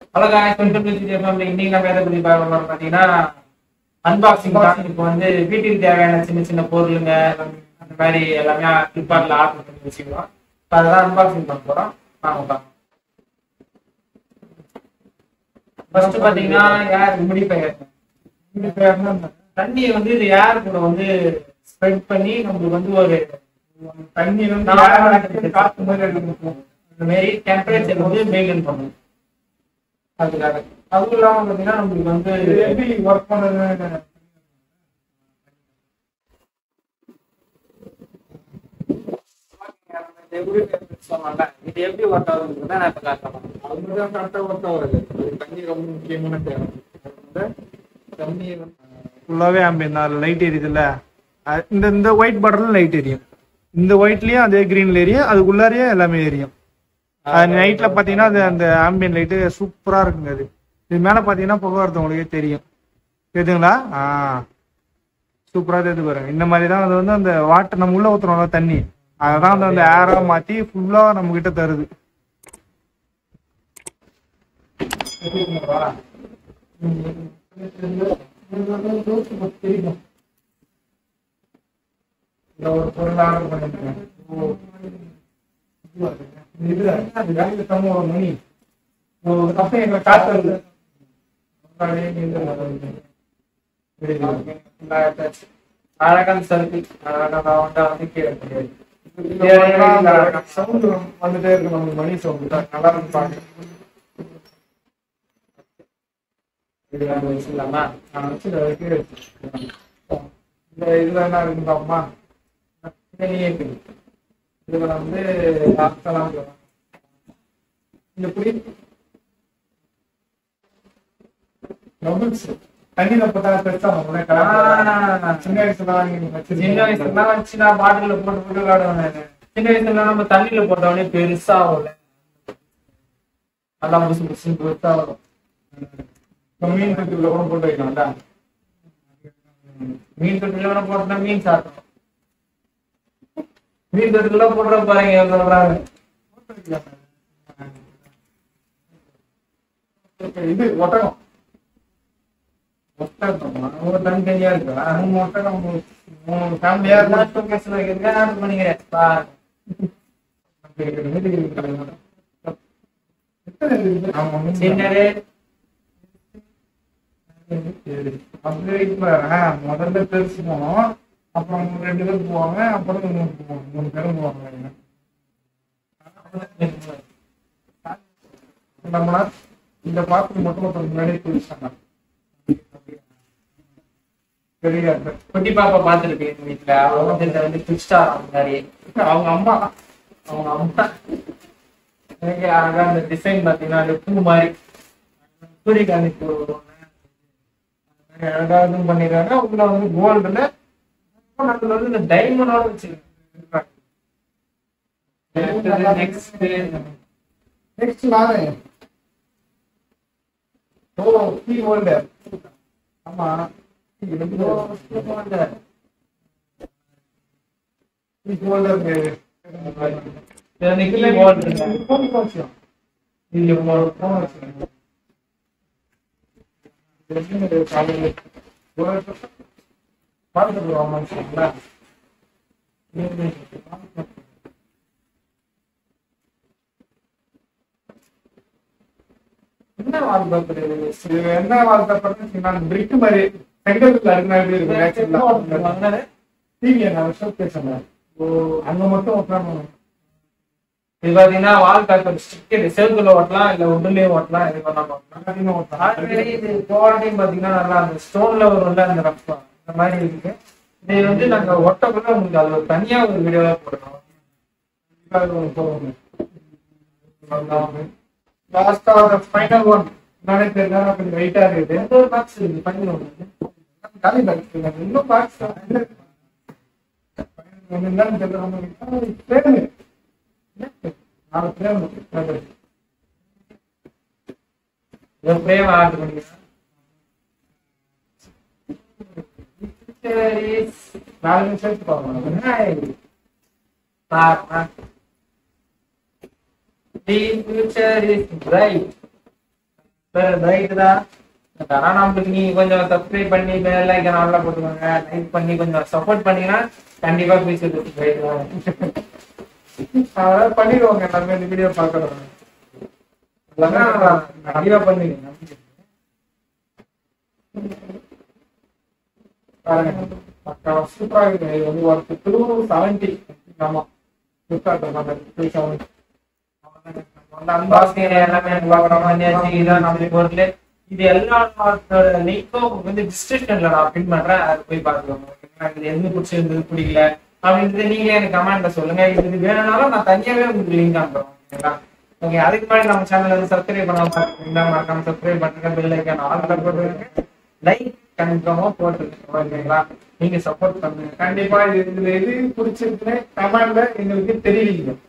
அழகா இன்னைக்கு நம்ம எதை பத்தி பார்க்க போறோம் பாத்தீங்கன்னா அன்பாக்சிங் தான் இப்போ வந்து வீட்டுக்கு தேவையான சின்ன சின்ன பொருளுங்க அந்த மாதிரி எல்லாமே ஃபிளிப்கார்ட்ல ஆர்டர் பண்ணி வச்சுக்கலாம் இப்போ அதெல்லாம் அன்பாக்சிங் பண்ண போறோம் வாங்க பார்க்கலாம் ஃபர்ஸ்ட் பாத்தீங்கன்னா யார் முடி பெயர் முடி பெயர்னா தண்ணியை வந்து இது யார் கூட வந்து ஸ்ப்ரெட் பண்ணி நம்மளுக்கு வந்து ஒரு தண்ணி வந்து நாலு யார் மணிக்கு காத்து மாதிரி எடுக்கணும் இந்த மாதிரி டெம்பரேச்சர் வந்து மெயின்டைன் பண்ணணும் அதுக்காக அதுவும் இல்லாம பாத்தீங்கன்னா நம்மளுக்கு வந்து இது எப்படி ஒர்க் பண்ணுறது எப்படி சொன்னால இது எப்படி ஒர்க் ஆகுதுன்றத நான் இப்ப காட்டலாம் அதுதான் கரெக்டாக ஒர்க் ஆகுது அது தண்ணி ரொம்ப முக்கியமான தேவை வந்து தண்ணி ஃபுல்லாகவே ஆம்பியன் அதில் லைட் எரியுதுல்ல அஹ் இந்த இந்த ஒயிட் பார்டர்ல லைட் எரியும் இந்த ஒயிட்லயும் அதே கிரீன்ல எரியும் அதுக்குள்ளாரையே எல்லாமே எரியும் அது நைட்ல பாத்தீங்கன்னா அது அந்த ஆம்பியன் லைட்டு சூப்பரா இருக்குங்க அது இது மேல பாத்தீங்கன்னா புகை வரது உங்களுக்கே தெரியும் தெரியுதுங்களா ஆ சூப்பரா தெரியுது பாருங்க இந்த மாதிரி தான் அது வந்து அந்த வாட்டர் நம்ம உள்ள ஊத்துறோம்ல தண்ணி அதான் வந்து அந்த ஏரா மாத்தி ஃபுல்லா நம்ம கிட்ட தருது இந்த ஒரு பொருள் ஆர்டர் பண்ணிருக்கேன் இது அது வேலையில தம்ம ஒரு மணி ஒரு கப்பை எங்க காசு வருது அழகான சர்க்கிள் அழகான ரவுண்டா வந்து கீழே தெரியாது சவுண்ட் வந்துட்டே இருக்கு நம்ம மணி சவுண்ட் நல்லா இருக்கு பாக்க இது நம்ம வச்சிடலாமா நான் வச்சு அதை கீழே வச்சிருக்கேன். இந்த இதுல என்ன இருக்குதாம்மா இதுலயே இருக்கு இதுல வந்து லாஸ்டெல்லாம் இந்த புடி நொபல்ஸ் தண்ணியில போட்டா பெருசா நம்ம ஆ. சின்ன வயசுல வாங்கி வச்சிருக்கேன். சின்ன வயசுல வச்சு நான் பாட்டில போட்டு போட்டு விளையாடுவேன் நானு. சின்ன வயசுல நம்ம தண்ணியில போட்டவொடனே பெருசா ஆகும்ல நல்லா புதுசு புதுசு பெருசா வரும் இப்ப மீன் தொட்டில கூட போட்டு வைக்கலாம்டா மீன் தொட்டில வேணா போட்டா மீன் சாப்பிடும் மீன் தொட்டில போடுற பாருங்க எவ்வளவு சொல்றாங்க போட்டு வைக்கலாம். இப்ப இது ஒட்டகம் ஒட்டகம் அவங்க தனித்தனியா இருக்கா மூணு ஒட்டகம் மூணு- மூணு ஃபேமிலியா இருந்தா ஷோகேஸ்ல வைக்கிறதுக்கு ஆர்டர் பண்ணிக்கிறேன் பாருங்க. சின்னது அப்படியே இப்ப முதல்ல பெருசு போனோம் அப்புறம் ரெண்டு பேர் போவாங்க அப்புறம் மூணு போவாங்க. மூணு பேரும் போவாங்க நம்ம இந்த பாத்திரம் மட்டும் ஒருத்தர் முன்னாடியே பிடிச்சாங்க பெரிய குட்டி பாப்பா பாத்துருக்கு எங்க வீட்டுல அவங்க வந்து இதை வந்து பிடிச்சிட்டா முன்னாடி அவங்க அம்மா அவங்க அம்மா எனக்கு அழகா அந்த டிசைன் பாத்தீங்கன்னா அந்த பூ மாதிரி சூரியகாந்தி பூ அழகா இதுவும் பண்ணிடுறாங்க உள்ள வந்து கோல்டுல அதுல வந்து இந்த டைமண்டோட வச்சிருக்கேன் நெக்ஸ்ட் நெக்ஸ்ட் நானு ஓ கீ ஹோல்டர் ஆமா கீ ஹோல்டர் என்ன வால்பேப்பர் இது என்ன வாழ்க்கை பிரிக் மாதிரி செங்கல்ல இருக்குன்னா எப்படி இருக்கு டிவி என்ன ஷோகேஸ் அங்க மட்டும் உட்காரணும் இது பாத்தீங்கன்னா வால் பேப்பர் ஸ்டிக்கர் செவத்துல ஓட்டலாம் இல்ல உட்லயும் ஓட்டலாம் இது பண்ணலாம் அதிகமா உட்காரணும். ஆல்ரெடி இது குவாலிட்டியும் பாத்தீங்கன்னா நல்லா அந்த ஸ்டோன்ல வரும்ல அந்த ரஃபா இந்த மாதிரி இருக்கு இது வந்து நாங்க ஒட்டக்குள்ள உங்களுக்கு அது ஒரு தனியா ஒரு வீடியோவா போடுறோம் லாஸ்டா ஃபைனல் ஒன் நானே தெரியல கொஞ்சம் வெயிட்டா இருக்குது எந்த ஒரு பாக்ஸ் இருக்கு பண்ணி ஒண்ணு காலி பாக்ஸ் இன்னும் பாக்ஸ் என்னன்னு தெரியல ஃப்ரேம் நாலு ஃப்ரேம் ஒரு ஃப்ரேம் ஆர்டர் பண்ணிக்கிறேன் நாலு நிமிஷம் சேர்த்து பார்க்கணும் The future is bright. Right தான் ஆனா நம்மளுக்கு நீங்க கொஞ்சம் சப்ஸ்கிரைப் பண்ணி பெல் ஐக்கன் ஆன்ல போட்டுக்கோங்க லைக் பண்ணி கொஞ்சம் சப்போர்ட் பண்ணீங்கன்னா கண்டிப்பா ஃபியூச்சர் ரைட் தான் அதாவது பண்ணிடுவாங்க எல்லாமே இந்த வீடியோ பாக்குறோம் எல்லாமே கண்டிப்பா பண்ணுவீங்க நம்பிக்கை இருக்கு. பாருங்க பக்கா சூப்பரா இருக்கு இது வந்து ஒரு டூ செவன்டி ஆமா ஃபிளிப்கார்ட்ல நம்ம டூ செவன்டி அந்த unboxing எல்லாமே பார்க்கணும் பண்ணியாச்சு இதான் நம்ம பொருள் இது எல்லாத்தோட லிங்க்கும் உங்களுக்கு வந்து டிஸ்கிரிப்ஷன்ல நான் பின் பண்றேன் அதை போய் பார்த்துக்கோங்க ஓகேங்களா? இது எது பிடிச்சிருந்தது பிடிக்கல அப்படின்றது நீங்களே எனக்கு கமெண்ட்ல சொல்லுங்க இது வேணும்னாலும் நான் தனியாவே உங்களுக்கு லிங்க் அனுப்புறேன் ஓகேங்களா ஓகே அதுக்கு முன்னாடி நம்ம சேனல் வந்து சப்ஸ்கிரைப் பண்ணாம பார்த்தீங்கன்னா மறக்காம சப்ஸ்கிரைப் பண்ணுங்க பெல் ஐக்கான் ஆல்ல போட்டுருங்க லைக் கன்ஃபார்மா போட்டுருங்க ஓகேங்களா நீங்க சப்போர்ட் பண்ணுங்க கண்டிப்பா இது இதுல எது பிடிச்சிருக்குன்னு கமெண்ட்ல எங்களுக்கு தெரிவிங்க